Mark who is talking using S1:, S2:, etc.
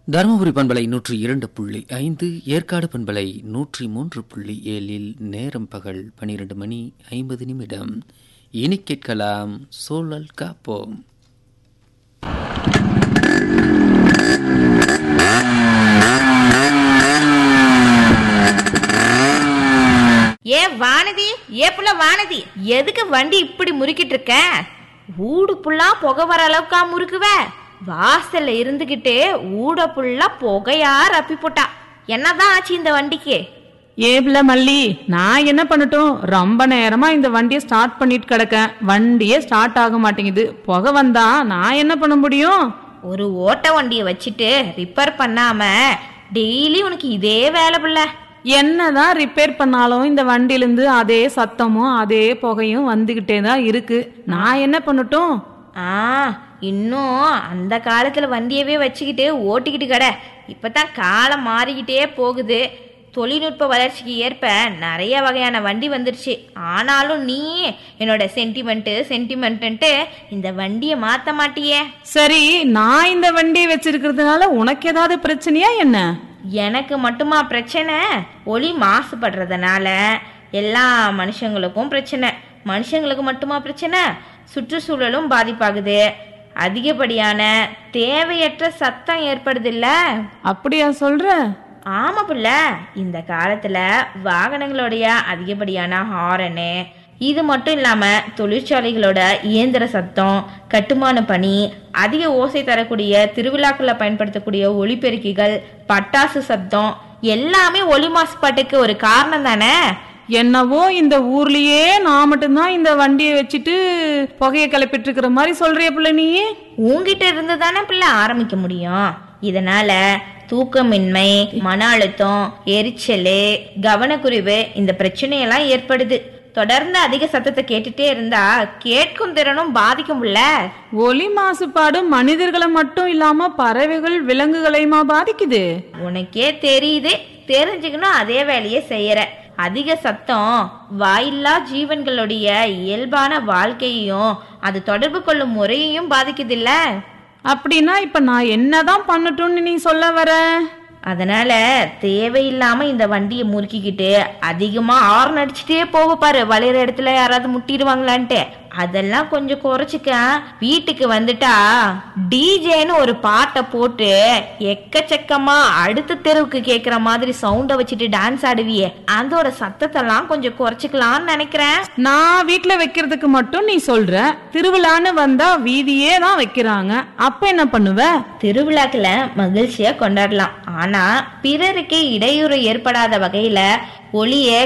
S1: தருமபுரி பண்பலை நூற்றி இரண்டு புள்ளி ஐந்து ஏற்காடு பண்பலை நூற்றி மூன்று புள்ளி ஏழில் நேரம் பகல் பனிரெண்டு மணி ஐம்பது நிமிடம் இனி கேட்கலாம் சூழல் காப்போம்
S2: ஏ வானதி ஏ புள்ள வானதி எதுக்கு வண்டி இப்படி முறுக்கிட்டு இருக்க ஊடு புல்லா புகை வர அளவுக்கா முறுக்குவ வாசல்ல இருந்துகிட்டு ஊட புல்லா புகையா ரப்பி போட்டா என்னதான் ஆச்சு இந்த வண்டிக்கு
S3: ஏப்ல மல்லி நான் என்ன பண்ணட்டும் ரொம்ப நேரமா இந்த வண்டியை ஸ்டார்ட் பண்ணிட்டு கிடக்கேன் வண்டியே ஸ்டார்ட் ஆக மாட்டேங்குது புகை வந்தா நான் என்ன பண்ண முடியும்
S2: ஒரு ஓட்ட வண்டியை வச்சுட்டு ரிப்பேர் பண்ணாம டெய்லி உனக்கு இதே வேலை புள்ள
S3: என்னதான் ரிப்பேர் பண்ணாலும் இந்த வண்டியிலிருந்து அதே சத்தமும் அதே புகையும் வந்துகிட்டே தான் இருக்கு நான் என்ன பண்ணட்டும்
S2: ஆ இன்னும் அந்த காலத்துல வண்டியவே வச்சுக்கிட்டு ஓட்டிக்கிட்டு கடை இப்பதான் காலம் மாறிக்கிட்டே போகுது தொழில்நுட்ப வளர்ச்சிக்கு ஏற்ப நிறைய வகையான வண்டி வந்துருச்சு ஆனாலும் நீ என்னோட சென்டிமெண்ட்டு சென்டிமெண்ட்டு இந்த வண்டியை மாத்த மாட்டியே
S3: சரி நான் இந்த வண்டியை வச்சிருக்கிறதுனால உனக்கு ஏதாவது பிரச்சனையா என்ன
S2: எனக்கு மட்டுமா பிரச்சனை ஒளி மாசுபடுறதுனால எல்லா மனுஷங்களுக்கும் பிரச்சனை மனுஷங்களுக்கு மட்டுமா பிரச்சனை சுற்றுச்சூழலும் பாதிப்பாகுது அதிகப்படியான தேவையற்ற சத்தம் ஏற்படுது
S3: அப்படியா சொல்ற
S2: ஆமா புள்ள இந்த காலத்துல வாகனங்களுடைய அதிகப்படியான ஹாரனு இது மட்டும் இல்லாம தொழிற்சாலைகளோட இயந்திர சத்தம் கட்டுமான பணி அதிக ஓசை தரக்கூடிய திருவிழாக்களை பயன்படுத்தக்கூடிய ஒலிபெருக்கிகள் பட்டாசு சத்தம் எல்லாமே ஒலி மாசுபாட்டுக்கு ஒரு காரணம் தானே
S3: என்னவோ இந்த ஊர்லயே நான் மட்டும்தான் இந்த வண்டியை வச்சுட்டு புகையை கிளப்பிட்டு இருக்கிற மாதிரி சொல்றிய பிள்ளை நீ
S2: உங்ககிட்ட இருந்து தானே பிள்ளை ஆரம்பிக்க முடியும் இதனால தூக்கமின்மை மன அழுத்தம் எரிச்சல் கவனக்குறைவு இந்த பிரச்சனையெல்லாம் ஏற்படுது தொடர்ந்து அதிக சத்தத்தை கேட்டுட்டே இருந்தா கேட்கும் திறனும் பாதிக்கும்ல
S3: ஒலி மாசுபாடு மனிதர்களை மட்டும் இல்லாம பறவைகள் விலங்குகளையுமா பாதிக்குது
S2: உனக்கே தெரியுது தெரிஞ்சுக்கணும் அதே வேலையை செய்யற அதிக சத்தம் வாயில்லா ஜீவன்களுடைய இயல்பான வாழ்க்கையையும் அது தொடர்பு கொள்ளும் முறையையும் பாதிக்குதுல்ல
S3: அப்படின்னா இப்ப நான் என்னதான் பண்ணட்டும்னு நீ சொல்ல வர
S2: அதனால தேவையில்லாம இந்த வண்டியை முறுக்கிக்கிட்டு அதிகமா ஆர்ன் அடிச்சுட்டே போக பாரு வளையிற இடத்துல யாராவது முட்டிடுவாங்களான்ட்டு அதெல்லாம் கொஞ்சம் குறைச்சிக்க வீட்டுக்கு வந்துட்டா டிஜேன்னு ஒரு பாட்டை போட்டு எக்கச்சக்கமா அடுத்த தெருவுக்கு கேக்குற மாதிரி சவுண்ட வச்சுட்டு டான்ஸ் ஆடுவியே அதோட சத்தத்தெல்லாம் கொஞ்சம் குறைச்சிக்கலாம்னு நினைக்கிறேன்
S3: நான் வீட்ல வைக்கிறதுக்கு மட்டும் நீ சொல்ற திருவிழான்னு வந்தா வீதியே தான் வைக்கிறாங்க அப்ப என்ன பண்ணுவ
S2: திருவிழாக்களை மகிழ்ச்சியா கொண்டாடலாம் ஆனா பிறருக்கு இடையூறு ஏற்படாத வகையில ஒளிய